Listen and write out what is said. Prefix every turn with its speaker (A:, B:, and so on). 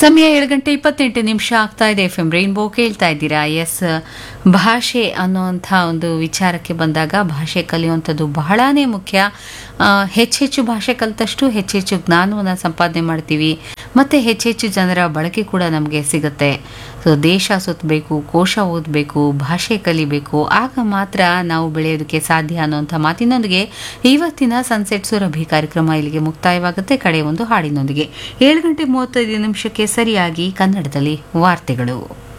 A: ಸಮಯ ಏಳು ಗಂಟೆ ಇಪ್ಪತ್ತೆಂಟು ನಿಮಿಷ ಆಗ್ತಾ ಇದೆ ಎಫ್ ಎಂ ರೈನ್ಬೋ ಕೇಳ್ತಾ ಇದ್ದೀರಾ ಎಸ್ ಭಾಷೆ ಅನ್ನುವಂಥ ಒಂದು ವಿಚಾರಕ್ಕೆ ಬಂದಾಗ ಭಾಷೆ ಕಲಿಯುವಂಥದ್ದು ಬಹಳಾನೇ ಮುಖ್ಯ ಆ, ಹೆಚ್ಚೆಚ್ಚು ಭಾಷೆ ಕಲಿತಷ್ಟು ಹೆಚ್ಚೆಚ್ಚು ಜ್ಞಾನವನ್ನು ಸಂಪಾದನೆ ಮಾಡ್ತೀವಿ ಮತ್ತು ಹೆಚ್ಚೆಚ್ಚು ಜನರ ಬಳಕೆ ಕೂಡ ನಮಗೆ ಸಿಗುತ್ತೆ ಸೊ ದೇಶ ಸುತ್ತಬೇಕು ಕೋಶ ಓದಬೇಕು ಭಾಷೆ ಕಲಿಬೇಕು ಆಗ ಮಾತ್ರ ನಾವು ಬೆಳೆಯೋದಕ್ಕೆ ಸಾಧ್ಯ ಅನ್ನುವಂಥ ಮಾತಿನೊಂದಿಗೆ ಇವತ್ತಿನ ಸನ್ಸೆಟ್ ಸುರಭಿ ಕಾರ್ಯಕ್ರಮ ಇಲ್ಲಿಗೆ ಮುಕ್ತಾಯವಾಗುತ್ತೆ ಕಡೆ ಒಂದು ಹಾಡಿನೊಂದಿಗೆ ಏಳು ಗಂಟೆ ಮೂವತ್ತೈದು ನಿಮಿಷಕ್ಕೆ ಸರಿಯಾಗಿ ಕನ್ನಡದಲ್ಲಿ ವಾರ್ತೆಗಳು